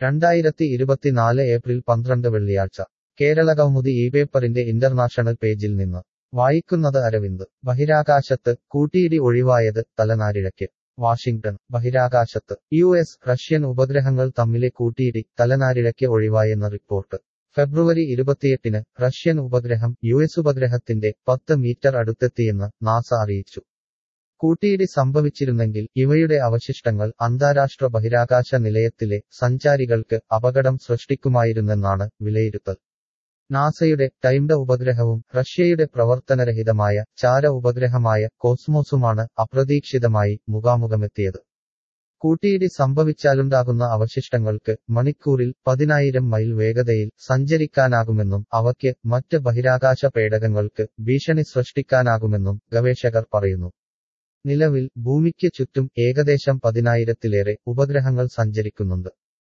രണ്ടായിരത്തി ഇരുപത്തിനാല് ഏപ്രിൽ പന്ത്രണ്ട് വെള്ളിയാഴ്ച കേരളകൗമുദി ഈ പേപ്പറിന്റെ ഇന്റർനാഷണൽ പേജിൽ നിന്ന് വായിക്കുന്നത് അരവിന്ദ് ബഹിരാകാശത്ത് കൂട്ടിയിടി ഒഴിവായത് തലനാരിഴയ്ക്ക് വാഷിംഗ്ടൺ ബഹിരാകാശത്ത് യു എസ് റഷ്യൻ ഉപഗ്രഹങ്ങൾ തമ്മിലെ കൂട്ടിയിടി തലനാരിഴയ്ക്ക് ഒഴിവായെന്ന റിപ്പോർട്ട് ഫെബ്രുവരി ഇരുപത്തിയെട്ടിന് റഷ്യൻ ഉപഗ്രഹം യു എസ് ഉപഗ്രഹത്തിന്റെ പത്ത് മീറ്റർ അടുത്തെത്തിയെന്ന് നാസ അറിയിച്ചു കൂട്ടിയിടി സംഭവിച്ചിരുന്നെങ്കിൽ ഇവയുടെ അവശിഷ്ടങ്ങൾ അന്താരാഷ്ട്ര ബഹിരാകാശ നിലയത്തിലെ സഞ്ചാരികൾക്ക് അപകടം സൃഷ്ടിക്കുമായിരുന്നെന്നാണ് വിലയിരുത്തൽ നാസയുടെ ടൈംഡ് ഉപഗ്രഹവും റഷ്യയുടെ പ്രവർത്തനരഹിതമായ ചാര ഉപഗ്രഹമായ കോസ്മോസുമാണ് അപ്രതീക്ഷിതമായി മുഖാമുഖമെത്തിയത് കൂട്ടിയിടി സംഭവിച്ചാലുണ്ടാകുന്ന അവശിഷ്ടങ്ങൾക്ക് മണിക്കൂറിൽ പതിനായിരം മൈൽ വേഗതയിൽ സഞ്ചരിക്കാനാകുമെന്നും അവയ്ക്ക് മറ്റ് ബഹിരാകാശ പേടകങ്ങൾക്ക് ഭീഷണി സൃഷ്ടിക്കാനാകുമെന്നും ഗവേഷകർ പറയുന്നു നിലവിൽ ഭൂമിക്ക് ചുറ്റും ഏകദേശം പതിനായിരത്തിലേറെ ഉപഗ്രഹങ്ങൾ സഞ്ചരിക്കുന്നുണ്ട്